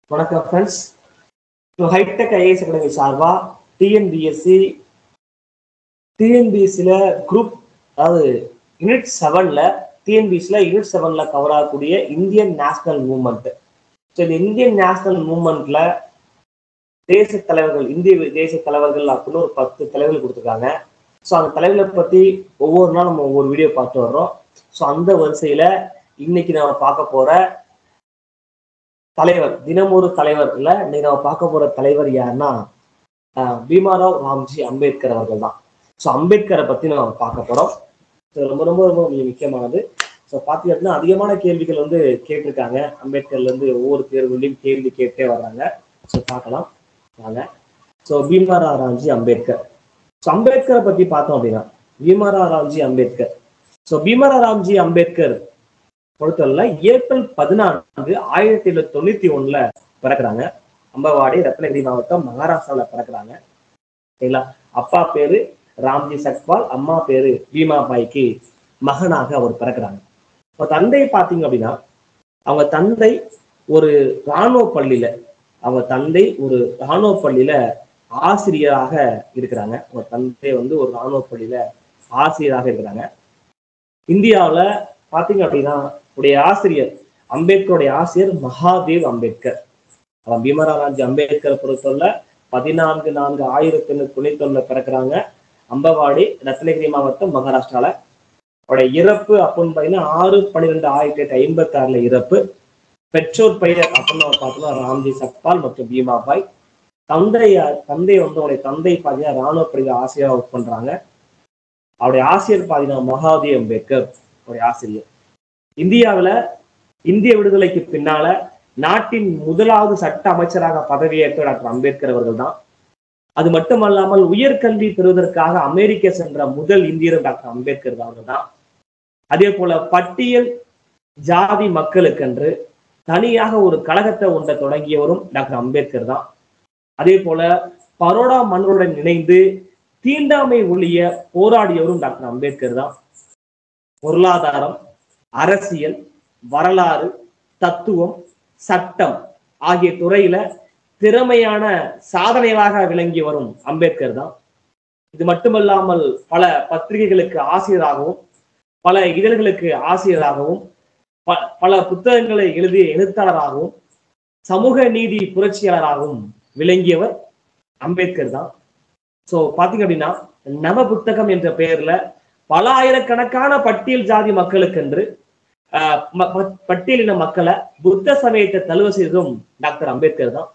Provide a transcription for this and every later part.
வணக்கம் friends so hitech IAS academy சார்பா TNPSC டிஎன்பிஎஸ்சியில் குரூப் அதாவது யூனிட் செவனில் டிஎன்பிஎஸ்சியில் யூனிட் செவனில் கவர் ஆகக்கூடிய இந்தியன் நேஷனல் மூவ்மெண்ட் ஸோ இந்த இந்தியன் நேஷனல் மூவ்மெண்ட்டில் தேச தலைவர்கள் இந்திய தேச தலைவர்கள் அப்படின்னு ஒரு பத்து தலைவர்கள் கொடுத்துருக்காங்க ஸோ அந்த தலைவர்களை பற்றி ஒவ்வொரு நாள் நம்ம ஒவ்வொரு வீடியோ பார்த்து வர்றோம் ஸோ அந்த வரிசையில் இன்னைக்கு நம்ம பார்க்க போகிற தலைவர் தினமொரு தலைவர் இல்ல இன்னைக்கு நம்ம பார்க்க போற தலைவர் யாருன்னா ஆஹ் பீமாராவ் ராம்ஜி அம்பேத்கர் அவர்கள் தான் ஸோ அம்பேத்கரை பத்தி நம்ம பார்க்க போறோம் ஸோ ரொம்ப ரொம்ப ரொம்ப மிக முக்கியமானது ஸோ பார்த்தீங்க அப்படின்னா அதிகமான கேள்விகள் வந்து கேட்டிருக்காங்க அம்பேத்கர்ல இருந்து ஒவ்வொரு தேர்வுலையும் கேள்வி கேட்டே வர்றாங்க ஸோ பார்க்கலாம் வாங்க ஸோ பீமாராவ் ராம்ஜி அம்பேத்கர் ஸோ அம்பேத்கரை பத்தி பார்த்தோம் அப்படின்னா பீமாராவ் ராம்ஜி அம்பேத்கர் ஸோ பீமாராவ் ராம்ஜி அம்பேத்கர் பொறுத்தவரை ஏப்ரல் பதினான்கு ஆயிரத்தி எழுநூத்தி தொண்ணூத்தி ஒண்ணுல பிறக்குறாங்க அம்பவாடி ரத்னகிரி மாவட்டம் மகாராஷ்டிரால பிறக்குறாங்க சரிங்களா அப்பா பேரு ராம்ஜி சக்பால் அம்மா பேரு பீமாபாய்க்கு மகனாக அவர் பிறக்குறாங்க இப்போ தந்தை பார்த்தீங்க அப்படின்னா அவங்க தந்தை ஒரு இராணுவ பள்ளியில அவங்க தந்தை ஒரு இராணுவ பள்ளியில ஆசிரியராக இருக்கிறாங்க அவங்க தந்தை வந்து ஒரு இராணுவ பள்ளியில ஆசிரியராக இருக்கிறாங்க இந்தியாவுல பாத்தீங்க அப்படின்னா உடைய ஆசிரியர் அம்பேத்கருடைய ஆசிரியர் மகாதேவ் அம்பேத்கர் அவன் பீமராராஜ் அம்பேத்கர் பொறுத்தவரை பதினான்கு நான்கு ஆயிரத்தி எண்ணூத்தி தொண்ணூத்தி ஒண்ணுல பிறக்கிறாங்க அம்பவாடி ரத்னகிரி மாவட்டம் மகாராஷ்டிரால அவருடைய இறப்பு அப்படின்னு பார்த்தீங்கன்னா ஆறு பன்னிரெண்டு ஆயிரத்தி எட்டு ஐம்பத்தி ஆறுல இறப்பு பெற்றோர் பெயர் அப்படின்னு நம்ம பார்த்தோம்னா ராம்ஜி சக்பால் மற்றும் பீமாபாய் தந்தை தந்தை வந்து அவருடைய தந்தை பார்த்தீங்கன்னா ராணுவ பள்ளியில் ஆசிரியராக ஒர்க் பண்றாங்க அவருடைய ஆசிரியர் பார்த்தீங்கன்னா மகாதேவ் அம்பேத்கர் அவருடைய ஆசிரியர் இந்தியாவில் இந்திய விடுதலைக்கு பின்னால நாட்டின் முதலாவது சட்ட அமைச்சராக பதவியேற்ற டாக்டர் அம்பேத்கர் அவர்கள் தான் அது மட்டுமல்லாமல் உயர்கல்வி பெறுவதற்காக அமெரிக்க சென்ற முதல் இந்தியர் டாக்டர் அம்பேத்கர் அவர்கள் தான் அதே போல பட்டியல் ஜாதி மக்களுக்கென்று தனியாக ஒரு கழகத்தை ஒன்றை தொடங்கியவரும் டாக்டர் அம்பேத்கர் தான் அதே போல பரோடா மன்னருடன் இணைந்து தீண்டாமை ஒழிய போராடியவரும் டாக்டர் அம்பேத்கர் தான் பொருளாதாரம் அரசியல் வரலாறு தத்துவம் சட்டம் ஆகிய துறையில திறமையான சாதனையாக விளங்கி வரும் அம்பேத்கர் தான் இது மட்டுமல்லாமல் பல பத்திரிகைகளுக்கு ஆசிரியராகவும் பல இதழ்களுக்கு ஆசிரியராகவும் ப- பல புத்தகங்களை எழுதிய எழுத்தாளராகவும் சமூக நீதி புரட்சியாளராகவும் விளங்கியவர் அம்பேத்கர் தான் ஸோ பாத்தீங்க அப்படின்னா நவ புத்தகம் என்ற பெயர்ல பல ஆயிரக்கணக்கான பட்டியல் ஜாதி மக்களுக்கென்று ஆஹ் ம- ம- பட்டியலின மக்களை புத்த சமயத்தை தழுவ செய்ததும் டாக்டர் அம்பேத்கர் தான்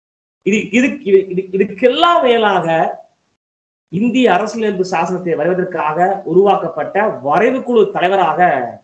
இது இதுக்கு இது இது- இதுக்கெல்லாம் மேலாக இந்திய அரசியலமைப்பு சாசனத்தை வரைவதற்காக உருவாக்கப்பட்ட வரைவு குழு தலைவராக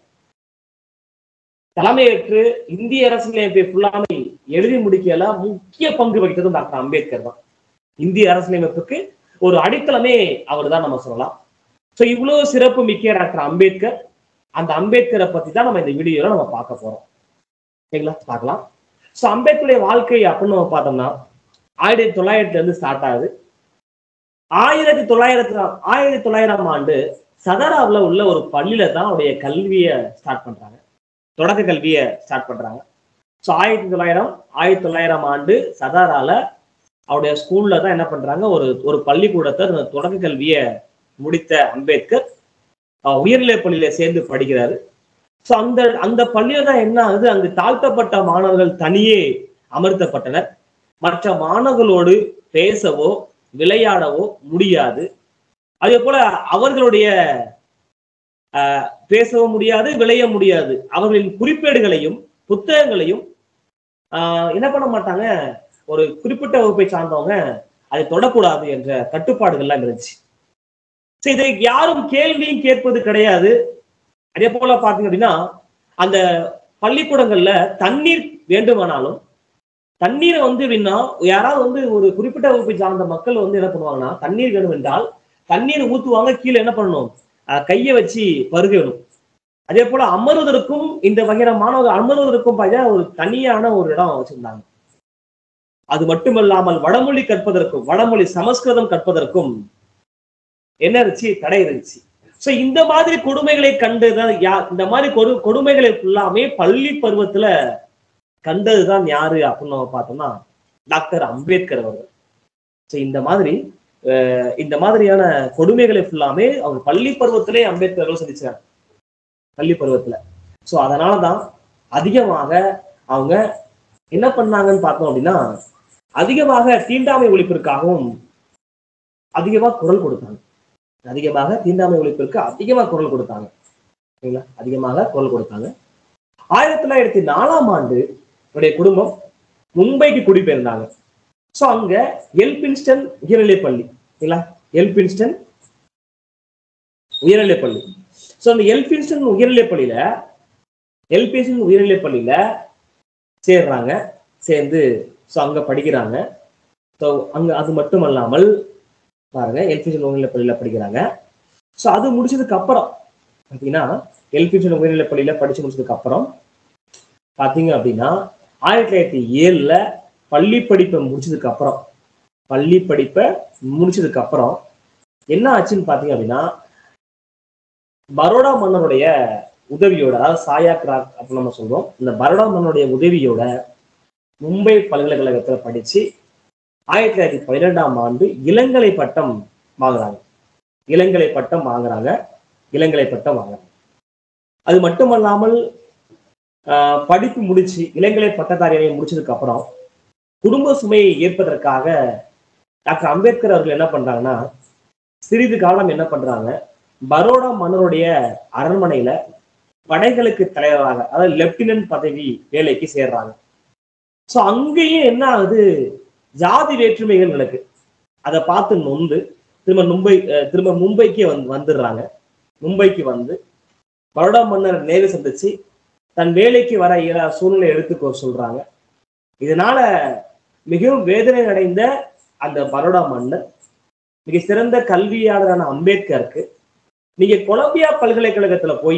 தலைமையேற்று இந்திய அரசியலமைப்பை ஃபுல்லாமே எழுதி முடிக்கல முக்கிய பங்கு வகித்ததும் டாக்டர் அம்பேத்கர் தான் இந்திய அரசியலமைப்புக்கு ஒரு அடித்தளமே அவர் தான் நம்ம சொல்லலாம் ஸோ இவ்வளவு சிறப்பு மிக்க டாக்டர் அம்பேத்கர் அந்த அம்பேத்கரை பத்தி தான் நம்ம இந்த வீடியோல நம்ம பார்க்க போறோம் சரிங்களா பார்க்கலாம் ஸோ அம்பேத்கருடைய வாழ்க்கை அப்படின்னு நம்ம பார்த்தோம்னா ஆயிரத்தி தொள்ளாயிரத்துல இருந்து ஸ்டார்ட் ஆகுது ஆயிரத்தி தொள்ளாயிரத்தி ஆயிரத்தி தொள்ளாயிரம் ஆண்டு சதாராவில் உள்ள ஒரு பள்ளியில தான் அவருடைய கல்வியை ஸ்டார்ட் பண்றாங்க தொடக்க கல்வியை ஸ்டார்ட் பண்றாங்க ஸோ ஆயிரத்தி தொள்ளாயிரம் ஆயிரத்தி தொள்ளாயிரம் ஆண்டு சதாரால அவருடைய ஸ்கூல்ல தான் என்ன பண்றாங்க ஒரு ஒரு பள்ளிக்கூடத்தை அந்த தொடக்க கல்வியை முடித்த அம்பேத்கர் அஹ், உயர்நிலை பள்ளியில சேர்ந்து படிக்கிறாரு ஸோ அந்த அந்த பள்ளியில தான் என்ன ஆகுது அங்கு தாழ்த்தப்பட்ட மாணவர்கள் தனியே அமர்த்தப்பட்டனர் மற்ற மாணவர்களோடு பேசவோ விளையாடவோ முடியாது அதே போல அவர்களுடைய ஆஹ், பேசவும் முடியாது விளைய முடியாது அவர்களின் குறிப்பேடுகளையும் புத்தகங்களையும் ஆஹ், என்ன பண்ண மாட்டாங்க ஒரு குறிப்பிட்ட வகுப்பை சார்ந்தவங்க அதை தொடக்கூடாது என்ற கட்டுப்பாடுகள்லாம் இருந்துச்சு சரி இதை யாரும் கேள்வியும் கேட்பது கிடையாது அதே போல பாத்தீங்க அப்படின்னா அந்த பள்ளிக்கூடங்கள்ல தண்ணீர் வேண்டுமானாலும் தண்ணீரை வந்து எப்படின்னா யாராவது வந்து ஒரு குறிப்பிட்ட வகுப்பை சார்ந்த மக்கள் வந்து என்ன பண்ணுவாங்கன்னா தண்ணீர் வேணும் என்றால் தண்ணீர் ஊத்துவாங்க கீழே என்ன பண்ணணும் அஹ் கையை வச்சு பருகணும் அதே போல அமர்வதற்கும் இந்த வகையான மாணவர்கள் அமர்வதற்கும் பார்த்தீங்கன்னா ஒரு தனியான ஒரு இடம் வச்சிருந்தாங்க அது மட்டுமல்லாமல் வடமொழி கற்பதற்கும் வடமொழி சமஸ்கிருதம் கற்பதற்கும் என்ன இருந்துச்சு தடை இருந்துச்சு சோ இந்த மாதிரி கொடுமைகளை கண்டுதான் யா இந்த மாதிரி கொடு கொடுமைகளை ஃபுல்லாமே பள்ளி பருவத்துல கண்டதுதான் யாரு அப்படின்னு நம்ம பார்த்தோம்னா டாக்டர் அம்பேத்கர் அவர்கள் ஸோ இந்த மாதிரி அஹ், இந்த மாதிரியான கொடுமைகளை ஃபுல்லாமே அவங்க பள்ளி பருவத்திலே அம்பேத்கர் அவர்கள் சந்திச்சாங்க பள்ளி பருவத்துல ஸோ அதனாலதான் அதிகமாக அவங்க என்ன பண்ணாங்கன்னு பார்த்தோம் அப்படின்னா அதிகமாக தீண்டாமை ஒழிப்பிற்காகவும் அதிகமா குரல் கொடுத்தாங்க அதிகமாக தீண்டாமை ஒழிப்பிற்கு அதிகமாக குரல் கொடுத்தாங்க சரிங்களா அதிகமாக குரல் கொடுத்தாங்க ஆயிரத்தி தொள்ளாயிரத்தி நாலாம் ஆண்டு என்னுடைய குடும்பம் மும்பைக்கு குடிபெயர்ந்தாங்க ஸோ அங்க எல்பின்ஸ்டன் உயர்நிலைப் பள்ளி சரிங்களா எல்பின்ஸ்டன் உயர்நிலைப் பள்ளி ஸோ அந்த எல்பின்ஸ்டன் உயர்நிலைப் பள்ளியில எல்பின்ஸ்டன் உயர்நிலைப் பள்ளியில சேர்றாங்க சேர்ந்து ஸோ அங்க படிக்கிறாங்க ஸோ அங்க அது மட்டும் அல்லாமல் பாருங்க எல்பின்ஸ்டன் உயர்நிலைப் பள்ளியில படிக்கிறாங்க ஸோ அது முடிச்சதுக்கு அப்புறம் பார்த்தீங்கன்னா எல்பின்ஸ்டன் உயர்நிலைப் பள்ளியில படிச்சு முடிச்சதுக்கு அப்புறம் பார்த்தீங்க அப்படின்னா ஆயிரத்தி தொள்ளாயிரத்தி ஏழுல பள்ளி படிப்பை முடிச்சதுக்கு அப்புறம் பள்ளி படிப்பை முடிச்சதுக்கு அப்புறம் என்ன ஆச்சுன்னு பார்த்தீங்க அப்படின்னா பரோடா மன்னருடைய உதவியோட அதாவது சாயா கிராக் அப்படின்னு நம்ம சொல்றோம் இந்த பரோடா மன்னருடைய உதவியோட மும்பை பல்கலைக்கழகத்துல படிச்சு ஆயிரத்தி தொள்ளாயிரத்தி பன்னிரெண்டாம் ஆண்டு இளங்கலை பட்டம் வாங்குறாங்க இளங்கலை பட்டம் வாங்குறாங்க இளங்கலை பட்டம் வாங்குறாங்க அது மட்டுமல்லாமல் ஆஹ், படிப்பு முடிச்சு இளங்கலை பட்டதாரியை முடிச்சதுக்கு அப்புறம் குடும்ப சுமையை ஏற்பதற்காக டாக்டர் அம்பேத்கர் அவர்கள் என்ன பண்றாங்கன்னா சிறிது காலம் என்ன பண்றாங்க பரோடா மன்னருடைய அரண்மனையில படைகளுக்கு தலைவராக அதாவது லெப்டினன்ட் பதவி வேலைக்கு சேர்றாங்க சோ அங்கேயும் என்ன ஆகுது ஜாதி வேற்றுமைகள் நடக்கு அதை பார்த்து நொந்து திரும்ப மும்பை அஹ் திரும்ப மும்பைக்கு வந்து வந்துடுறாங்க மும்பைக்கு வந்து பரோடா மன்னர் நேரு சந்திச்சு தன் வேலைக்கு வர இயலா சூழ்நிலை எடுத்துக்கோ சொல்றாங்க இதனால மிகவும் வேதனை அடைந்த அந்த பரோடா மன்னர் மிக சிறந்த கல்வியாளரான அம்பேத்கருக்கு நீங்க கொலம்பியா பல்கலைக்கழகத்துல போய்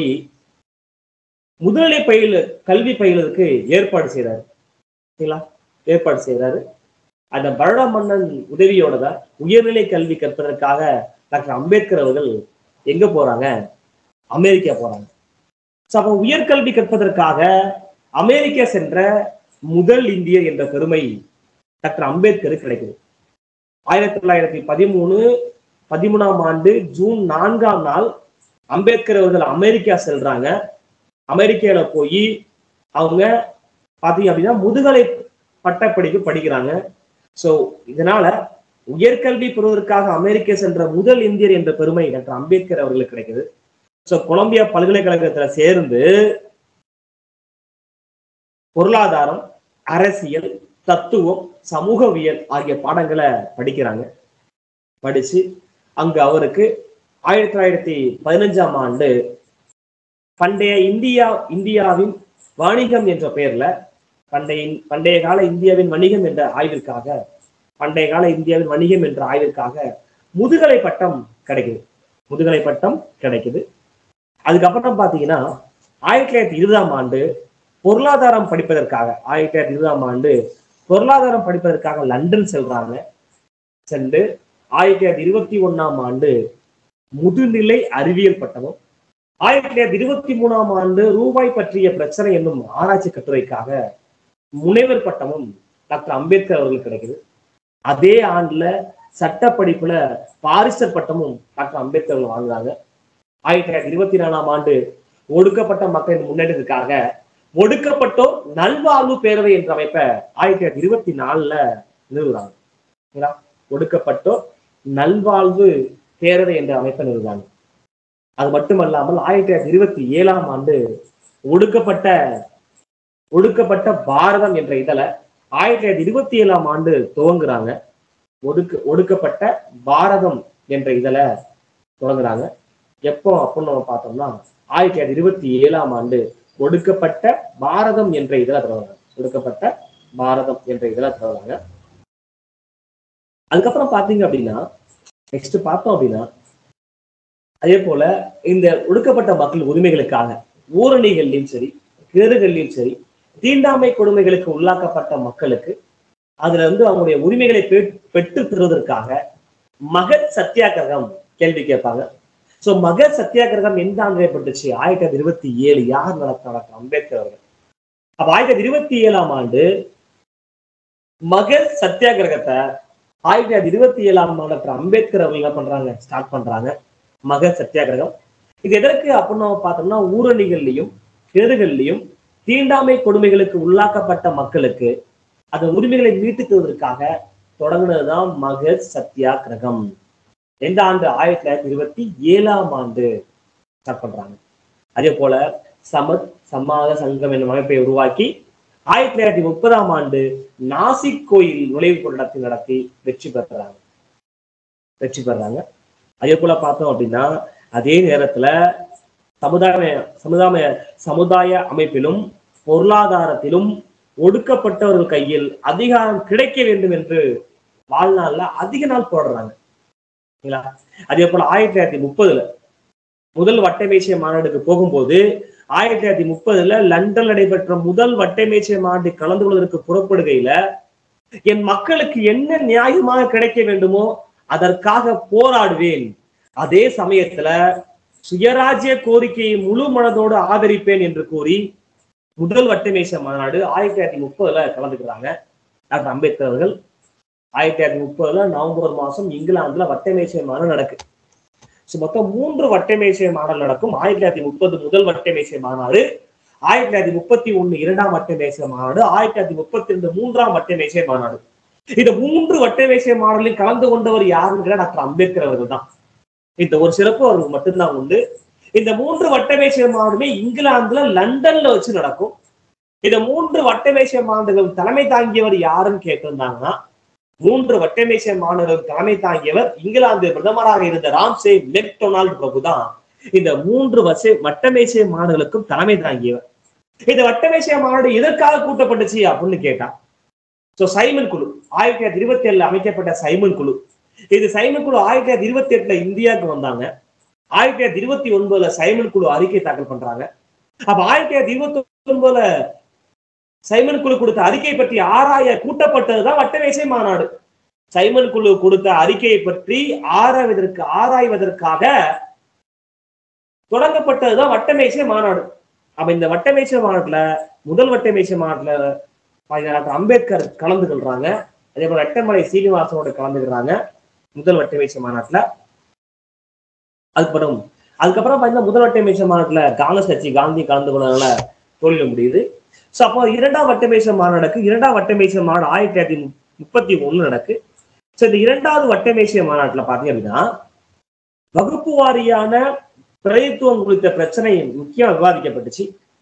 முதுநிலை பயில கல்வி பயிலுக்கு ஏற்பாடு செய்றாரு சரிங்களா ஏற்பாடு செய்றாரு அந்த பரோடா மன்னன் உதவியோட தான் உயர்நிலை கல்வி கற்பதற்காக டாக்டர் அம்பேத்கர் அவர்கள் எங்க போறாங்க அமெரிக்கா போறாங்க ஸோ அப்போ உயர்கல்வி கற்பதற்காக அமெரிக்கா சென்ற முதல் இந்தியர் என்ற பெருமை டாக்டர் அம்பேத்கருக்கு கிடைக்குது ஆயிரத்தி தொள்ளாயிரத்தி பதிமூணு பதிமூணாம் ஆண்டு ஜூன் நான்காம் நாள் அம்பேத்கர் அவர்கள் அமெரிக்கா செல்றாங்க அமெரிக்கால போய் அவங்க பாத்தீங்க அப்படின்னா முதுகலை பட்டப்படிப்பு படிக்கிறாங்க ஸோ இதனால உயர்கல்வி பெறுவதற்காக அமெரிக்கா சென்ற முதல் இந்தியர் என்ற பெருமை டாக்டர் அம்பேத்கர் அவர்களுக்கு கிடைக்குது ஸோ கொலம்பியா பல்கலைக்கழகத்துல சேர்ந்து பொருளாதாரம் அரசியல் தத்துவம் சமூகவியல் ஆகிய பாடங்களை படிக்கிறாங்க படிச்சு அங்க அவருக்கு ஆயிரத்தி தொள்ளாயிரத்தி பதினஞ்சாம் ஆண்டு பண்டைய இந்தியா இந்தியாவின் வாணிகம் என்ற பெயர்ல பண்டைய பண்டைய கால இந்தியாவின் வணிகம் என்ற ஆய்விற்காக பண்டைய கால இந்தியாவின் வணிகம் என்ற ஆய்விற்காக முதுகலை பட்டம் கிடைக்குது முதுகலை பட்டம் கிடைக்குது அதுக்கப்புறம் பாத்தீங்கன்னா ஆயிரத்தி தொள்ளாயிரத்தி இருபதாம் ஆண்டு பொருளாதாரம் படிப்பதற்காக ஆயிரத்தி தொள்ளாயிரத்தி இருபதாம் ஆண்டு பொருளாதாரம் படிப்பதற்காக லண்டன் செல்றாங்க சென்று ஆயிரத்தி தொள்ளாயிரத்தி இருபத்தி ஒண்ணாம் ஆண்டு முதுநிலை அறிவியல் பட்டமும் ஆயிரத்தி தொள்ளாயிரத்தி இருபத்தி மூணாம் ஆண்டு ரூபாய் பற்றிய பிரச்சனை என்னும் ஆராய்ச்சி கட்டுரைக்காக முனைவர் பட்டமும் டாக்டர் அம்பேத்கர் அவர்களுக்கு கிடைக்குது அதே ஆண்டுல சட்ட படிப்புல பாரிஸ்டர் பட்டமும் டாக்டர் அம்பேத்கர் அவர்கள் வாங்குறாங்க ஆயிரத்தி தொள்ளாயிரத்தி இருபத்தி நாலாம் ஆண்டு ஒடுக்கப்பட்ட மக்களின் முன்னேற்றத்துக்காக ஒடுக்கப்பட்டோர் நல்வாழ்வு பேரவை என்ற அமைப்பை ஆயிரத்தி தொள்ளாயிரத்தி இருபத்தி நாலுல நிறுவுறாங்க சரிங்களா? ஒடுக்கப்பட்டோர் நல்வாழ்வு பேரவை என்ற அமைப்பை நிறுவுறாங்க அது மட்டுமல்லாமல் ஆயிரத்தி தொள்ளாயிரத்தி இருபத்தி ஏழாம் ஆண்டு ஒடுக்கப்பட்ட ஒடுக்கப்பட்ட பாரதம் என்ற இதழை ஆயிரத்தி தொள்ளாயிரத்தி இருபத்தி ஏழாம் ஆண்டு துவங்குறாங்க ஒடுக்க ஒடுக்கப்பட்ட பாரதம் என்ற இதழை தொடங்குறாங்க எப்போ அப்படின்னு நம்ம பார்த்தோம்னா ஆயிரத்தி தொள்ளாயிரத்தி இருபத்தி ஏழாம் ஆண்டு ஒடுக்கப்பட்ட பாரதம் என்ற இதழை தொடங்குறாங்க ஒடுக்கப்பட்ட பாரதம் என்ற இதழை தொடங்குறாங்க அதுக்கப்புறம் பாத்தீங்க அப்படின்னா நெக்ஸ்ட் பார்த்தோம் அப்படின்னா அதே போல இந்த ஒடுக்கப்பட்ட மக்கள் உரிமைகளுக்காக ஊரணிகள்லையும் சரி கிணறுகள்லையும் சரி தீண்டாமை கொடுமைகளுக்கு உள்ளாக்கப்பட்ட மக்களுக்கு அதுல வந்து அவங்களுடைய உரிமைகளை பெற்- பெற்றுத் தருவதற்காக மகத் சத்தியாகிரகம் கேள்வி கேட்பாங்க சோ மகத் சத்தியாகிரகம் எந்த ஆண்டு ஏற்பட்டுச்சு ஆயிரத்தி தொள்ளாயிரத்தி இருபத்தி ஏழு யார் நடத்த நடத்த அம்பேத்கர் அவர்கள் அப்ப ஆயிரத்தி தொள்ளாயிரத்தி இருபத்தி ஏழாம் ஆண்டு மகர் சத்தியாகிரகத்தை ஆயிரத்தி தொள்ளாயிரத்தி இருபத்தி ஏழாம் ஆண்டு டாக்டர் அம்பேத்கர் அவங்க என்ன பண்றாங்க ஸ்டார்ட் பண்றாங்க மகர் சத்தியாகிரகம் இது எதற்கு அப்படின்னு நம்ம பார்த்தோம்னா ஊரணிகள்லையும் கிணறுகள்லையும் தீண்டாமை கொடுமைகளுக்கு உள்ளாக்கப்பட்ட மக்களுக்கு அந்த உரிமைகளை மீட்டுத் தருவதற்காக தொடங்குனதுதான் மகர் சத்தியாகிரகம் எந்த ஆண்டு ஆயிரத்தி தொள்ளாயிரத்தி இருபத்தி ஏழாம் ஆண்டு ஸ்டார்ட் பண்றாங்க அதே போல சமத் சம்மாத சங்கம் என்னும் அமைப்பை உருவாக்கி ஆயிரத்தி தொள்ளாயிரத்தி முப்பதாம் ஆண்டு நாசிக் கோயில் நுழைவு போராட்டத்தை நடத்தி வெற்றி பெறுறாங்க வெற்றி பெறுறாங்க அதே போல பார்த்தோம் அப்படின்னா அதே நேரத்துல சமுதாய சமுதாய சமுதாய அமைப்பிலும் பொருளாதாரத்திலும் ஒடுக்கப்பட்டவர்கள் கையில் அதிகாரம் கிடைக்க வேண்டும் என்று வாழ்நாள்ல அதிக நாள் போடுறாங்க சரிங்களா அதே போல ஆயிரத்தி தொள்ளாயிரத்தி முப்பதுல முதல் வட்டமேசிய மாநாடுக்கு போகும்போது ஆயிரத்தி தொள்ளாயிரத்தி முப்பதுல லண்டன் நடைபெற்ற முதல் வட்டமேசிய மாநாடு கலந்து கொள்வதற்கு புறப்படுகையில என் மக்களுக்கு என்ன நியாயமாக கிடைக்க வேண்டுமோ அதற்காக போராடுவேன் அதே சமயத்துல சுயராஜ்ய கோரிக்கையை முழு மனதோடு ஆதரிப்பேன் என்று கூறி முதல் வட்டமேச மாநாடு ஆயிரத்தி தொள்ளாயிரத்தி முப்பதுல கலந்துக்கிறாங்க டாக்டர் அம்பேத்கர் அவர்கள் ஆயிரத்தி தொள்ளாயிரத்தி முப்பதுல நவம்பர் மாசம் இங்கிலாந்துல வட்டமேசை மாநாடு நடக்கு ஸோ மொத்தம் மூன்று வட்டமேசை மாநாடு நடக்கும் ஆயிரத்தி தொள்ளாயிரத்தி முப்பது முதல் வட்டமேசை மாநாடு ஆயிரத்தி தொள்ளாயிரத்தி முப்பத்தி ஒண்ணு இரண்டாம் வட்டமேசை மாநாடு ஆயிரத்தி தொள்ளாயிரத்தி முப்பத்தி ரெண்டு மூன்றாம் வட்டமேசை மாநாடு இந்த மூன்று வட்டமேசை மாநாட்டில் கலந்து கொண்டவர் யாருங்கிற டாக்டர் அம்பேத்கர் அவர்கள் தான் இந்த ஒரு சிறப்பு அவருக்கு மட்டும்தான் உண்டு இந்த மூன்று வட்டமேசை மாநாடுமே இங்கிலாந்துல லண்டன்ல வச்சு நடக்கும் இந்த மூன்று வட்டமேசை மாநாடுகள் தலைமை தாங்கியவர் யாருன்னு கேட்டிருந்தாங்கன்னா மூன்று வட்டமேசை மாநாடுகள் தலைமை தாங்கியவர் இங்கிலாந்து பிரதமராக இருந்த ராம்சே மெக்டொனால்டு பிரபு தான் இந்த மூன்று வசை வட்டமேசை மாநாடுகளுக்கும் தலைமை தாங்கியவர் இந்த வட்டமேசை மாநாடு எதற்காக கூட்டப்பட்டுச்சு அப்படின்னு கேட்டா சோ சைமன் குழு ஆயிரத்தி தொள்ளாயிரத்தி இருபத்தி ஏழுல அமைக்கப்பட்ட சைமன் குழு இது சைமன் குழு ஆயிரத்தி தொள்ளாயிரத்தி இருபத்தி எட்டுல இந்தியாவுக்கு வந்தாங்க ஆயிரத்தி தொள்ளாயிரத்தி இருபத்தி ஒன்பதுல சைமன் குழு அறிக்கை தாக்கல் பண்றாங்க அப்ப ஆயிரத்தி தொள்ளாயிரத்தி இருபத்தி ஒன்பதுல சைமன் குழு கொடுத்த அறிக்கை பற்றி ஆராய கூட்டப்பட்டதுதான் வட்டமேசை மாநாடு சைமன் குழு கொடுத்த அறிக்கையை பற்றி ஆராய்வதற்கு ஆராய்வதற்காக தொடங்கப்பட்டதுதான் வட்டமேசை மாநாடு அப்ப இந்த வட்டமேசை மாநாட்டுல முதல் வட்டமேசை மாநாட்டுல டாக்டர் அம்பேத்கர் கலந்து கொள்றாங்க அதே போல ரெட்டமலை சீனிவாசனோட கலந்துக்கிறாங்க முதல் வட்டமேசை மாநாட்டுல அதுக்கப்புறம் அதுக்கப்புறம் பார்த்தீங்கன்னா முதல் வட்டமேசை மாநாட்டுல காங்கிரஸ் கட்சி காந்தி கலந்து கொண்டதுனால தோல்விய முடியுது ஸோ அப்போ இரண்டாம் வட்டமேசை மாநாடுக்கு இரண்டாம் வட்டமேசை மாநாடு ஆயிரத்தி தொள்ளாயிரத்தி முப்பத்தி ஒண்ணு நடக்கு ஸோ இந்த இரண்டாவது வட்டமேசை மாநாட்டுல பாத்தீங்க அப்படின்னா வகுப்பு வாரியான பிரதித்துவம் குறித்த பிரச்சனை முக்கியம் விவாதிக்கப்பட்டுச்சு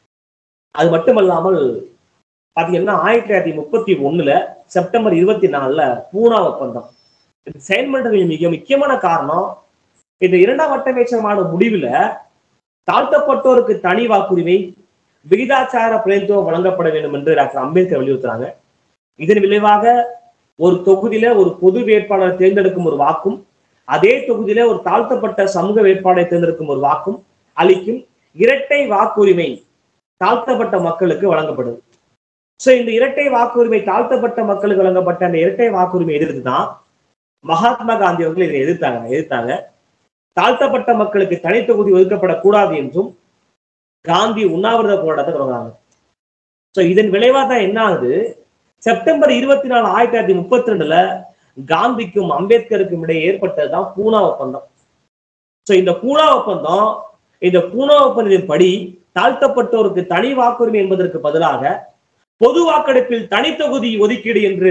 அது மட்டுமல்லாமல் பாத்தீங்கன்னா ஆயிரத்தி தொள்ளாயிரத்தி முப்பத்தி ஒண்ணுல செப்டம்பர் இருபத்தி நாலுல பூனா ஒப்பந்தம் இது செயல்படுறதுக்கு மிக முக்கியமான காரணம் இந்த இரண்டாம் வட்டமேசை மாநாடு முடிவுல தாழ்த்தப்பட்டோருக்கு தனி வாக்குரிமை விகிதாச்சார பிரதித்துவம் வழங்கப்பட வேண்டும் என்று டாக்டர் அம்பேத்கர் வலியுறுத்துறாங்க இதன் விளைவாக ஒரு தொகுதியில ஒரு பொது வேட்பாளர் தேர்ந்தெடுக்கும் ஒரு வாக்கும் அதே தொகுதியில ஒரு தாழ்த்தப்பட்ட சமூக வேட்பாளரை தேர்ந்தெடுக்கும் ஒரு வாக்கும் அளிக்கும் இரட்டை வாக்குரிமை தாழ்த்தப்பட்ட மக்களுக்கு வழங்கப்படுது சோ இந்த இரட்டை வாக்குரிமை தாழ்த்தப்பட்ட மக்களுக்கு வழங்கப்பட்ட அந்த இரட்டை வாக்குரிமை எதிர்த்து தான் மகாத்மா காந்தி அவர்கள் இதை எதிர்த்தாங்க எதிர்த்தாங்க தாழ்த்தப்பட்ட மக்களுக்கு தனி தொகுதி ஒதுக்கப்படக்கூடாது என்றும் காந்தி உண்ணாவிரத போராட்டத்தை தொடங்குறாங்க சோ இதன் விளைவா தான் என்ன ஆகுது செப்டம்பர் இருபத்தி நாலு ஆயிரத்தி தொள்ளாயிரத்தி முப்பத்தி ரெண்டுல காந்திக்கும் அம்பேத்கருக்கும் இடையே ஏற்பட்டதுதான் பூனா ஒப்பந்தம் சோ இந்த பூனா ஒப்பந்தம் இந்த பூனா ஒப்பந்தத்தின் படி தாழ்த்தப்பட்டோருக்கு தனி வாக்குரிமை என்பதற்கு பதிலாக பொது வாக்கெடுப்பில் தனி தொகுதி ஒதுக்கீடு என்று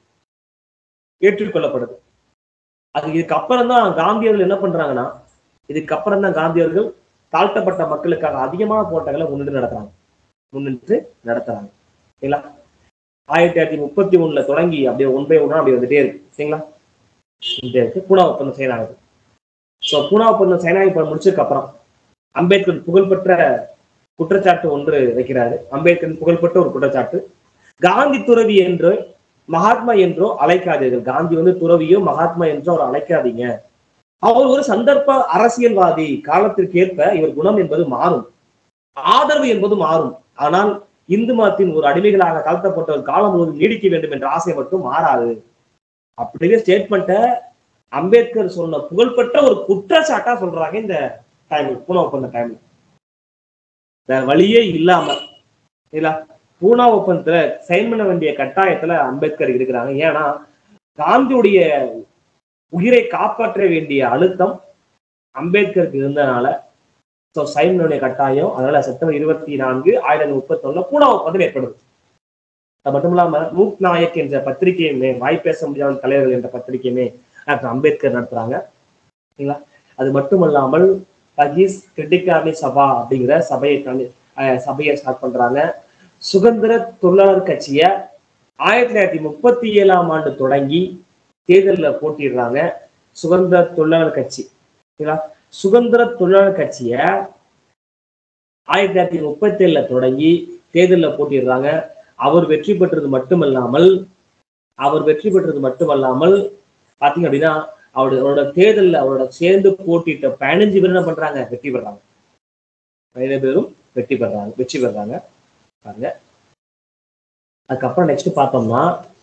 ஏற்றுக்கொள்ளப்படுது அது இதுக்கப்புறம் தான் காந்தி அவர்கள் என்ன பண்றாங்கன்னா இதுக்கப்புறம் தான் காந்தி அவர்கள் தாழ்த்தப்பட்ட மக்களுக்காக அதிகமான போராட்டங்களை முன்னிட்டு நடத்துறாங்க முன்னிட்டு நடத்துறாங்க சரிங்களா ஆயிரத்தி தொள்ளாயிரத்தி முப்பத்தி ஒண்ணுல தொடங்கி அப்படியே ஒன் பை ஒன்னா அப்படியே வந்துட்டே இருக்கு சரிங்களா வந்துட்டே இருக்கு பூனா ஒப்பந்தம் சைன் ஆகுது ஸோ பூனா ஒப்பந்தம் சைன் ஆகி முடிச்சதுக்கு அப்புறம் அம்பேத்கர் புகழ்பெற்ற குற்றச்சாட்டு ஒன்று வைக்கிறாரு அம்பேத்கர் புகழ்பெற்ற ஒரு குற்றச்சாட்டு காந்தி துறவி என்று மகாத்மா என்றோ அழைக்காதீர்கள் காந்தி வந்து துறவியோ மகாத்மா என்றோ அவர் அழைக்காதீங்க அவர் ஒரு சந்தர்ப்ப அரசியல்வாதி காலத்திற்கு ஏற்ப இவர் குணம் என்பது மாறும் ஆதரவு என்பது மாறும் ஆனால் இந்து மதத்தின் ஒரு அடிமைகளாக தாழ்த்தப்பட்ட ஒரு காலம் முழுவதும் நீடிக்க வேண்டும் என்ற ஆசை மட்டும் மாறாது அப்படிங்கிற ஸ்டேட்மெண்ட்டை அம்பேத்கர் சொன்ன புகழ்பெற்ற ஒரு குற்றச்சாட்டா சொல்றாங்க இந்த டைம் பூனா ஒப்பந்த டைம்ல வேற வழியே இல்லாம இல்ல பூனா ஒப்பந்தத்துல சைன் பண்ண வேண்டிய கட்டாயத்துல அம்பேத்கர் இருக்கிறாங்க ஏன்னா காந்தியுடைய உயிரை காப்பாற்ற வேண்டிய அழுத்தம் அம்பேத்கருக்கு இருந்தனால ஸோ சைன் பண்ண வேண்டிய கட்டாயம் அதனால செப்டம்பர் இருபத்தி நான்கு ஆயிரத்தி முப்பத்தி ஒண்ணுல பூனா ஒப்பந்தம் ஏற்படுது அது மட்டும் இல்லாம மூக் நாயக் என்ற பத்திரிகையுமே வாய் பேச முடியாத தலைவர்கள் என்ற பத்திரிகையுமே டாக்டர் அம்பேத்கர் நடத்துறாங்க சரிங்களா அது மட்டுமல்லாமல் பகீஸ் கிரிட்டிகாமி சபா அப்படிங்கிற சபையை கணி- அஹ் சபையை ஸ்டார்ட் பண்றாங்க சுதந்திர தொழிலாளர் கட்சியை ஆயிரத்தி தொள்ளாயிரத்தி முப்பத்தி ஏழாம் ஆண்டு தொடங்கி தேர்தலில் போட்டிடுறாங்க சுதந்திர தொழிலாளர் கட்சி சரிங்களா சுதந்திர தொழிலாளர் கட்சியை ஆயிரத்தி தொள்ளாயிரத்தி முப்பத்தி ஏழுல தொடங்கி தேர்தலில் போட்டிடுறாங்க அவர் வெற்றி பெற்றது மட்டுமல்லாமல் அவர் வெற்றி பெற்றது மட்டுமல்லாமல் பாத்தீங்க அப்படின்னா அவரோட அவரோட தேர்தலில் அவரோட சேர்ந்து போட்டிட்ட பதினஞ்சு பேர் என்ன பண்றாங்க வெற்றி பெறாங்க பதினேழு பேரும் வெற்றி பெறாங்க வெற்றி பெறாங்க பாருங்க அதுக்கப்புறம் நெக்ஸ்ட் பார்த்தோம்னா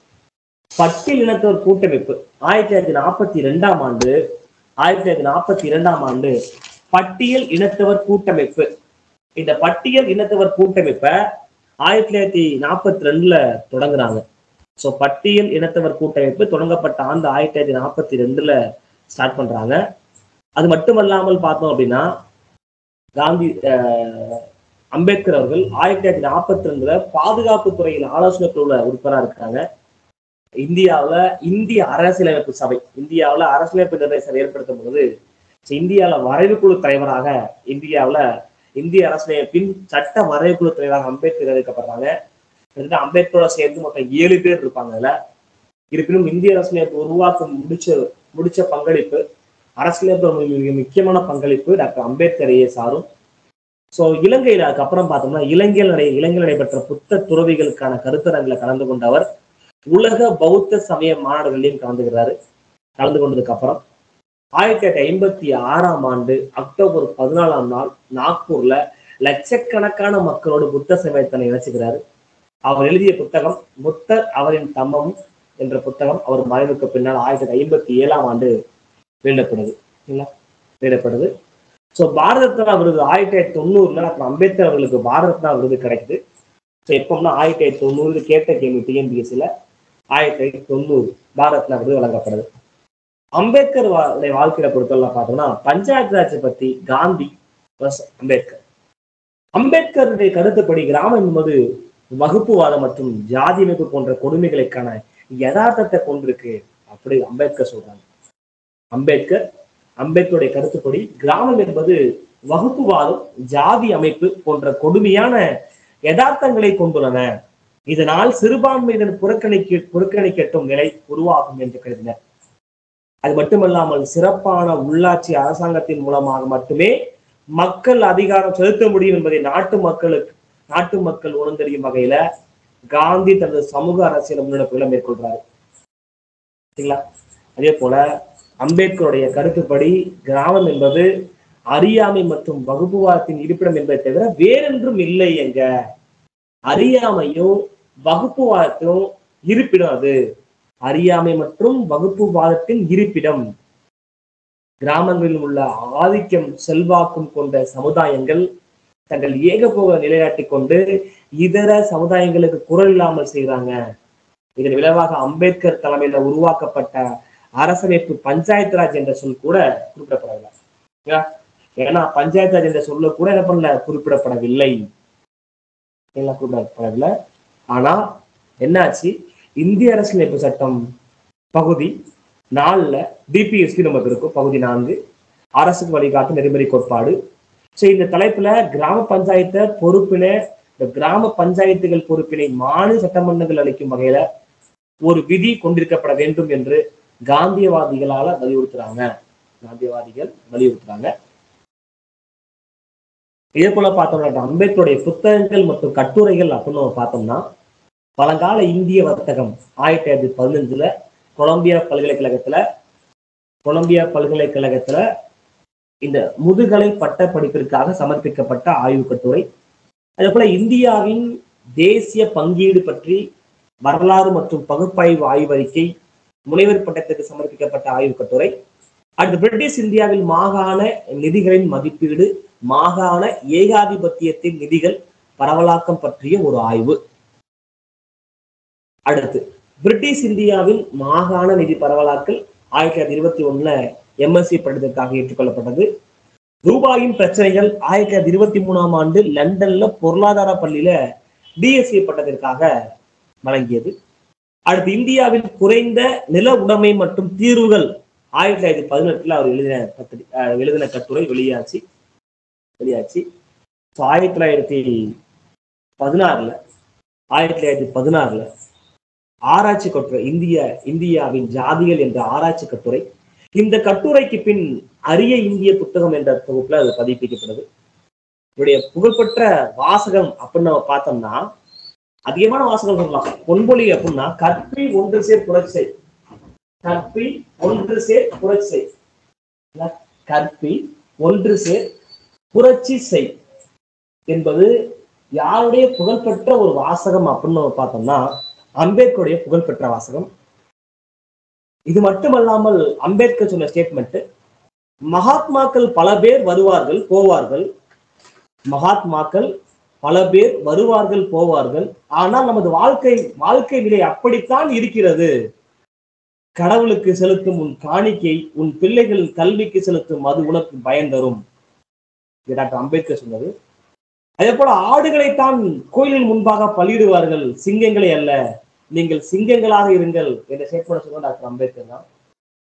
பட்டியல் இனத்தவர் கூட்டமைப்பு ஆயிரத்தி தொள்ளாயிரத்தி நாற்பத்தி ரெண்டாம் ஆண்டு ஆயிரத்தி தொள்ளாயிரத்தி நாற்பத்தி இரண்டாம் ஆண்டு பட்டியல் இனத்தவர் கூட்டமைப்பு இந்த பட்டியல் இனத்தவர் கூட்டமைப்பை ஆயிரத்தி தொள்ளாயிரத்தி நாற்பத்தி ரெண்டுல தொடங்குறாங்க ஸோ பட்டியல் இனத்தவர் கூட்டமைப்பு தொடங்கப்பட்ட ஆண்டு ஆயிரத்தி தொள்ளாயிரத்தி நாற்பத்தி ரெண்டுல ஸ்டார்ட் பண்றாங்க அது மட்டுமல்லாமல் பார்த்தோம் அப்படின்னா காந்தி அஹ், அம்பேத்கர் அவர்கள் ஆயிரத்தி தொள்ளாயிரத்தி நாற்பத்தி ரெண்டுல பாதுகாப்பு துறையில் ஆலோசனை குழுல உறுப்பினராக இருக்காங்க இந்தியாவுல இந்திய அரசியலமைப்பு சபை இந்தியாவுல அரசியலமைப்பு நிர்ணய சபை ஏற்படுத்தும் பொழுது so இந்தியாவுல வரைவு குழு தலைவராக இந்தியாவுல இந்திய அரசியலமைப்பின் சட்ட வரைவு குழு தலைவராக அம்பேத்கர் நியமிக்கப்படுறாங்க கிட்டத்தட்ட அம்பேத்கரோட சேர்ந்து மொத்தம் ஏழு பேர் இருப்பாங்க அதுல இருப்பினும் இந்திய அரசியலமைப்பு உருவாக்க முடிச்ச முடிச்ச பங்களிப்பு அரசியலமைப்பு ஒரு மிக முக்கியமான பங்களிப்பு டாக்டர் அம்பேத்கரையே சாரும் ஸோ இலங்கையில அதுக்கப்புறம் பார்த்தோம்னா இலங்கையில் நடை இலங்கையில் நடைபெற்ற புத்த துறவிகளுக்கான கருத்தரங்களை கலந்து கொண்டவர் உலக பௌத்த சமய மாநாடுகளிலும் கலந்துக்கிறாரு கலந்து கொண்டதுக்கு அப்புறம் ஆயிரத்தி தொள்ளாயிரத்தி ஐம்பத்தி ஆறாம் ஆண்டு அக்டோபர் பதினாலாம் நாள் நாக்பூர்ல லட்சக்கணக்கான மக்களோடு புத்த சமயத்தனை இணைச்சுக்கிறாரு அவர் எழுதிய புத்தகம் புத்தர் அவரின் தம்மம் என்ற புத்தகம் அவர் மறைவுக்கு பின்னால் ஆயிரத்தி தொள்ளாயிரத்தி ஐம்பத்தி ஏழாம் ஆண்டு வெளியிடப்படுது சரிங்களா? வெளியிடப்படுது ஸோ பாரத ரத்னா விருது ஆயிரத்தி தொள்ளாயிரத்தி தொண்ணூறுல அப்புறம் அம்பேத்கர் அவர்களுக்கு பாரத ரத்னா விருது கிடைக்குது ஸோ எப்போம்னா ஆயிரத்தி தொள்ளாயிரத்தி தொண்ணூறு கேட்ட கேள்வி டிஎன்பிஎஸ்சியில் ஆயிரத்தி தொள்ளாயிரத்தி தொண்ணூறு பாரத ரத்னா விருது வழங்கப்படுது அம்பேத்கர் வா- உடைய வாழ்க்கையில பொறுத்தவரை பார்த்தோம்னா பஞ்சாயத்து ராஜை பத்தி காந்தி plus அம்பேத்கர் அம்பேத்கருடைய கருத்துப்படி கிராமம் என்பது வகுப்புவாதம் மற்றும் ஜாதி அமைப்பு போன்ற கொடுமைகளுக்கான யதார்த்தத்தை கொண்டிருக்கு அப்படி அம்பேத்கர் சொல்றாங்க அம்பேத்கர் அம்பேத்கருடைய கருத்துப்படி கிராமம் என்பது வகுப்புவாதம் ஜாதி அமைப்பு போன்ற கொடுமையான யதார்த்தங்களை கொண்டுள்ளன இதனால் சிறுபான்மையினர் புறக்கணிக்க புறக்கணிக்கட்டும் நிலை உருவாகும் என்று கருதினர் அது மட்டுமல்லாமல் சிறப்பான உள்ளாட்சி அரசாங்கத்தின் மூலமாக மட்டுமே மக்கள் அதிகாரம் செலுத்த முடியும் என்பதை நாட்டு மக்களுக்கு நாட்டு மக்கள் உணர்ந்தறியும் வகையில காந்தி தனது சமூக அரசியல் முன்னெடுப்புகளை மேற்கொள்றாரு சரிங்களா அதே போல அம்பேத்கருடைய கருத்துப்படி கிராமம் என்பது அறியாமை மற்றும் வகுப்புவாதத்தின் இருப்பிடம் என்பதை தவிர வேறென்றும் இல்லை எங்க அறியாமையும் வகுப்புவாதத்தும் இருப்பிடம் அது அறியாமை மற்றும் வகுப்புவாதத்தின் இருப்பிடம் கிராமங்களில் உள்ள ஆதிக்கம் செல்வாக்கும் கொண்ட சமுதாயங்கள் தங்கள் ஏகபோக நிலையாட்டிக் கொண்டு இதர சமுதாயங்களுக்கு குரல் இல்லாமல் செய்றாங்க இதன் விளைவாக அம்பேத்கர் தலைமையில உருவாக்கப்பட்ட அரசமைப்பு பஞ்சாயத்து ராஜ் என்ற சொல் கூட குறிப்பிடப்படவில்லை சரிங்களா? ஏன்னா பஞ்சாயத்து ராஜ் என்ற சொல்ல கூட என்ன பண்ணல குறிப்பிடப்படவில்லை சரிங்களா? குறிப்பிடப்படவில்லை ஆனா என்னாச்சு இந்திய அரசியலமைப்பு சட்டம் பகுதி நாலுல டிபிஎஸ்பி நமக்கு இருக்கும் பகுதி நான்கு அரசுக்கு வழிகாட்டும் நெறிமுறை கோட்பாடு ஸோ இந்த தலைப்புல கிராம பஞ்சாயத்தை பொறுப்பின இந்த கிராம பஞ்சாயத்துகள் பொறுப்பினை மாநில சட்டமன்றங்கள் அளிக்கும் வகையில ஒரு விதி கொண்டிருக்கப்பட வேண்டும் என்று காந்தியவாதிகளால வலியுறுத்துறாங்க காந்தியவாதிகள் வலியுறுத்துறாங்க இதே போல பார்த்தோம்னா அம்பேத்கருடைய புத்தகங்கள் மற்றும் கட்டுரைகள் அப்படின்னு நம்ம பார்த்தோம்னா பழங்கால இந்திய வர்த்தகம் ஆயிரத்தி தொள்ளாயிரத்தி பதினஞ்சுல கொலம்பியா பல்கலைக்கழகத்துல கொலம்பியா பல்கலைக்கழகத்துல இந்த முதுகலை பட்ட படிப்பிற்காக சமர்ப்பிக்கப்பட்ட ஆய்வு கட்டுரை அதே போல இந்தியாவின் தேசிய பங்கீடு பற்றி வரலாறு மற்றும் பகுப்பாய்வு ஆய்வறிக்கை முனைவர் பட்டத்துக்கு சமர்ப்பிக்கப்பட்ட ஆய்வு கட்டுரை அடுத்து பிரிட்டிஷ் இந்தியாவில் மாகாண நிதிகளின் மதிப்பீடு மாகாண ஏகாதிபத்தியத்தின் நிதிகள் பரவலாக்கம் பற்றிய ஒரு ஆய்வு அடுத்து பிரிட்டிஷ் இந்தியாவின் மாகாண நிதி பரவலாக்கல் ஆயிரத்தி தொள்ளாயிரத்தி இருபத்தி ஒண்ணுல எம்எஸ்சி படித்ததற்காக ஏற்றுக்கொள்ளப்பட்டது ரூபாயின் பிரச்சனைகள் ஆயிரத்தி தொள்ளாயிரத்தி இருபத்தி மூணாம் ஆண்டு லண்டன்ல பொருளாதார பள்ளியில டிஎஸ்சி பட்டத்திற்காக வழங்கியது அடுத்து இந்தியாவில் குறைந்த நில உடைமை மற்றும் தீர்வுகள் ஆயிரத்தி தொள்ளாயிரத்தி பதினெட்டுல அவர் எழுதின பத்திரி அஹ் எழுதின கட்டுரை வெளியாச்சு வெளியாச்சு ஸோ ஆயிரத்தி தொள்ளாயிரத்தி பதினாறுல ஆயிரத்தி தொள்ளாயிரத்தி பதினாறுல ஆராய்ச்சி கட்டுரை இந்திய இந்தியாவின் ஜாதிகள் என்ற ஆராய்ச்சி கட்டுரை இந்த கட்டுரைக்கு பின் அரிய இந்திய புத்தகம் என்ற தொகுப்புல அது பதிப்பிக்கப்படுது இவருடைய புகழ்பெற்ற வாசகம் அப்படின்னு நம்ம பார்த்தோம்னா அதிகமான வாசகம் சொல்லலாம் பொன்மொழி அப்படின்னா கற்பி ஒன்று சேர் புரட்சி கற்பி ஒன்று சேர் புரட்சி இல்ல? கற்பி ஒன்று சேர் புரட்சி செய் என்பது யாருடைய புகழ்பெற்ற ஒரு வாசகம் அப்படின்னு நம்ம பார்த்தோம்னா அம்பேத்கருடைய புகழ்பெற்ற வாசகம் இது மட்டுமல்லாமல் அம்பேத்கர் சொன்ன ஸ்டேட்மெண்ட் மகாத்மாக்கள் பல பேர் வருவார்கள் போவார்கள் மகாத்மாக்கள் பல பேர் வருவார்கள் போவார்கள் ஆனால் நமது வாழ்க்கை வாழ்க்கை நிலை அப்படித்தான் இருக்கிறது கடவுளுக்கு செலுத்தும் உன் காணிக்கை உன் பிள்ளைகள் கல்விக்கு செலுத்தும் அது உனக்கு பயன் தரும் இது டாக்டர் அம்பேத்கர் சொன்னது அதே போல ஆடுகளைத்தான் கோயிலின் முன்பாக பலியிடுவார்கள் சிங்கங்களை அல்ல நீங்கள் சிங்கங்களாக இருங்கள் என்ற ஸ்டேட்மெண்ட் சொன்ன டாக்டர் அம்பேத்கர் தான்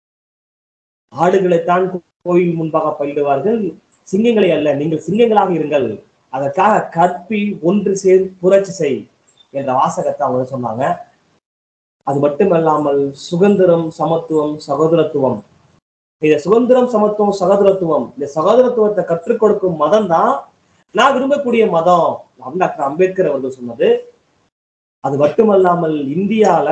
ஆடுகளைத்தான் கோயில் முன்பாக பலியிடுவார்கள் சிங்கங்களை அல்ல நீங்கள் சிங்கங்களாக இருங்கள் அதற்காக கற்பி ஒன்று சேர் புரட்சி செய் என்ற வாசகத்தை அவங்க சொன்னாங்க அது மட்டுமல்லாமல் சுதந்திரம் சமத்துவம் சகோதரத்துவம் இந்த சுதந்திரம் சமத்துவம் சகோதரத்துவம் இந்த சகோதரத்துவத்தை கற்றுக் கொடுக்கும் மதம் தான் நான் விரும்பக்கூடிய மதம் அப்படின்னு டாக்டர் அம்பேத்கர் அவர்கள் சொன்னது அது மட்டுமல்லாமல் இந்தியால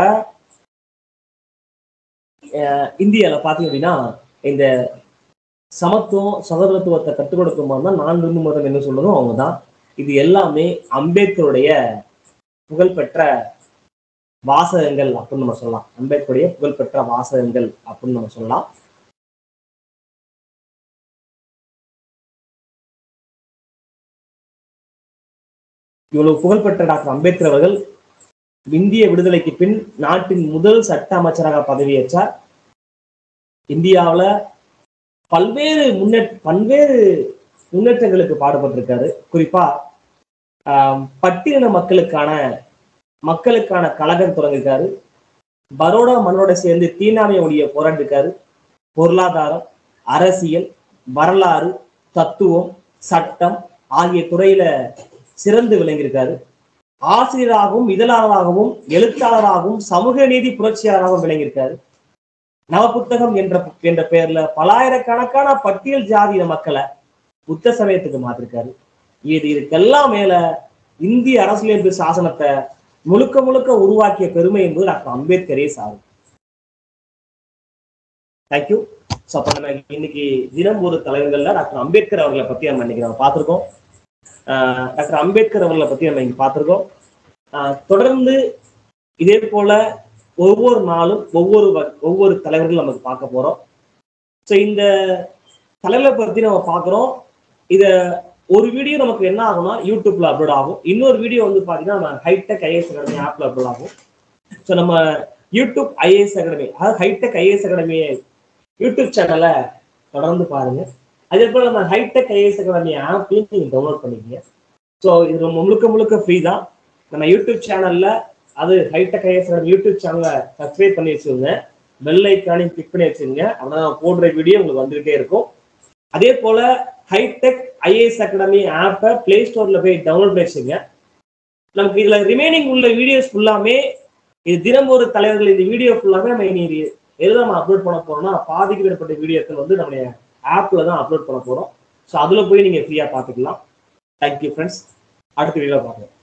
அஹ் இந்தியால பாத்தீங்க அப்படின்னா இந்த சமத்துவம் சகோதரத்துவத்தை கற்றுக் கொடுக்கும் மதம் தான் நான் விரும்பும் மதம் என்ன சொல்றதும் அவங்க தான் இது எல்லாமே அம்பேத்கருடைய புகழ்பெற்ற வாசகங்கள் அப்படின்னு நம்ம சொல்லலாம் அம்பேத்கருடைய புகழ்பெற்ற வாசகங்கள் அப்படின்னு நம்ம சொல்லலாம் இவ்வளவு புகழ்பெற்ற டாக்டர் அம்பேத்கர் அவர்கள் இந்திய விடுதலைக்கு பின் நாட்டின் முதல் சட்ட அமைச்சராக பதவியேற்றார் இந்தியாவுல பல்வேறு முன்னேற்ற பல்வேறு முன்னேற்றங்களுக்கு பாடுபட்டிருக்காரு குறிப்பா ஆஹ், பட்டியலின மக்களுக்கான மக்களுக்கான கழகம் தொடங்கியிருக்காரு பரோடா மன்னோட சேர்ந்து தீண்டாமை ஒழிய போராடிருக்காரு பொருளாதாரம் அரசியல் வரலாறு தத்துவம் சட்டம் ஆகிய துறையில சிறந்து விளங்கியிருக்காரு ஆசிரியராகவும் இதழாளராகவும் எழுத்தாளராகவும் சமூக நீதி புரட்சியாளராகவும் விளங்கியிருக்காரு நவபுத்தகம் என்ற என்ற பெயர்ல பலாயிரக்கணக்கான பட்டியல் ஜாதிய மக்களை புத்த சமயத்துக்கு மாத்திருக்காரு இது இதுக்கெல்லாம் மேல இந்திய அரசியலமைப்பு சாசனத்தை முழுக்க முழுக்க உருவாக்கிய பெருமை என்பது டாக்டர் அம்பேத்கரே சாரும் தேங்க்யூ ஸோ அப்போ நம்ம இன்னைக்கு தினம் ஒரு தலைவர்கள்ல டாக்டர் அம்பேத்கர் அவர்களை பத்தி நம்ம இன்னைக்கு நம்ம பார்த்திருக்கோம் ஆஹ் டாக்டர் அம்பேத்கர் அவர்களை பத்தி நம்ம இங்க பார்த்திருக்கோம் ஆஹ் தொடர்ந்து இதே போல ஒவ்வொரு நாளும் ஒவ்வொரு வ- ஒவ்வொரு தலைவர்கள் நமக்கு பார்க்க போறோம் ஸோ இந்த தலைவரை பத்தி நம்ம பார்க்குறோம் இத ஒரு வீடியோ நமக்கு என்ன ஆகும்னா யூடியூப்ல அப்லோட் ஆகும் இன்னொரு வீடியோ வந்து பாத்தீங்கன்னா நம்ம ஹைடெக் ஐஏஎஸ் அகாடமி ஆப்ல அப்லோட் ஆகும் ஸோ நம்ம யூடியூப் ஐஏஎஸ் அகாடமி அதாவது ஹைடெக் ஐஏஎஸ் அகாடமி யூடியூப் சேனலை தொடர்ந்து பாருங்க அதே போல நம்ம ஹைடெக் ஐஏஎஸ் அகாடமி ஆப்பையும் நீங்க டவுன்லோட் பண்ணிக்கங்க ஸோ இது ரொம்ப முழுக்க முழுக்க ஃப்ரீ தான் நம்ம யூடியூப் சேனல்ல அது ஹைடெக் ஐஏஎஸ் அகாடமி யூடியூப் சேனலை சப்ஸ்கிரைப் பண்ணி வச்சுக்கோங்க பெல் ஐக்கானையும் கிளிக் பண்ணி வச்சுக்கோங்க அப்படின்னா நான் போடுற வீடியோ உங்களுக்கு வந்துகிட்டே இருக்கும் அதே போல ஹைடெக் ஐஏஎஸ் அகாடமி ஆப்பை பிளே ஸ்டோர்ல போய் டவுன்லோட் பண்ணி வச்சுங்க நமக்கு இதுல ரிமைனிங் உள்ள வீடியோஸ் ஃபுல்லாமே இது தினம் ஒரு தலைவர்கள் இந்த வீடியோ ஃபுல்லாமே நம்ம இனி எதுல நம்ம அப்லோட் பண்ண போறோம்னா பாதிக்கு மேற்பட்ட வீடியோக்கள் வந்து நம்முடைய ஆப்ல தான் அப்லோட் பண்ண போறோம் ஸோ அதுல போய் நீங்க ஃப்ரீயா பார்த்துக்கலாம் தேங்க்யூ ஃப்ரெண்ட்ஸ் அடுத்த வீடியோ பார்க்கலாம்